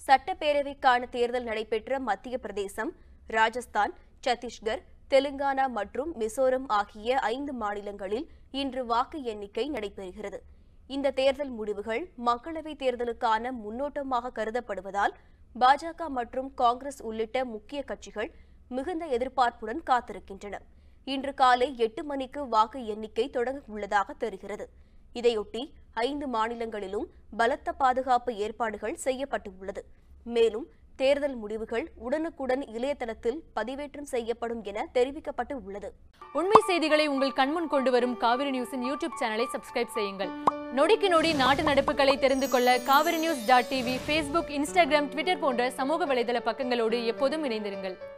சட்டப்பேரவைக்கான தேர்தல் நடைபெற்ற மத்திய பிரதேசம் ராஜஸ்தான் சத்தீஸ்கர் தெலுங்கானா மற்றும் மிசோரம் ஆகிய ஐந்து மாநிலங்களில் இன்று வாக்கு எண்ணிக்கை நடைபெறுகிறது இந்த தேர்தல் முடிவுகள் மக்களவைத் தேர்தலுக்கான முன்னோட்டமாக கருதப்படுவதால் பாஜக மற்றும் காங்கிரஸ் உள்ளிட்ட முக்கிய கட்சிகள் மிகுந்த எதிர்பார்ப்புடன் காத்திருக்கின்றன இன்று காலை எட்டு மணிக்கு வாக்கு எண்ணிக்கை தொடங்க உள்ளதாக தெரிகிறது இதையொட்டி ஐந்து மாநிலங்களிலும் பலத்த பாதுகாப்பு ஏற்பாடுகள் செய்யப்பட்டுள்ளது மேலும் தேர்தல் முடிவுகள் உடனுக்குடன் இணையதளத்தில் பதிவேற்றம் செய்யப்படும் என தெரிவிக்கப்பட்டு உள்ளது உண்மை செய்திகளை உங்கள் கண்முன் கொண்டு வரும் காவிரி நியூஸின் யூடியூப் சேனலை சப்ஸ்கிரைப் செய்யுங்கள் நொடிக்கு நொடி நாட்டு நடப்புகளை தெரிந்து கொள்ள Kaveri news dot TV Facebook Instagram Twitter போன்ற சமூக வலைதள பக்கங்களோடு எப்போதும் இணைந்திருங்கள்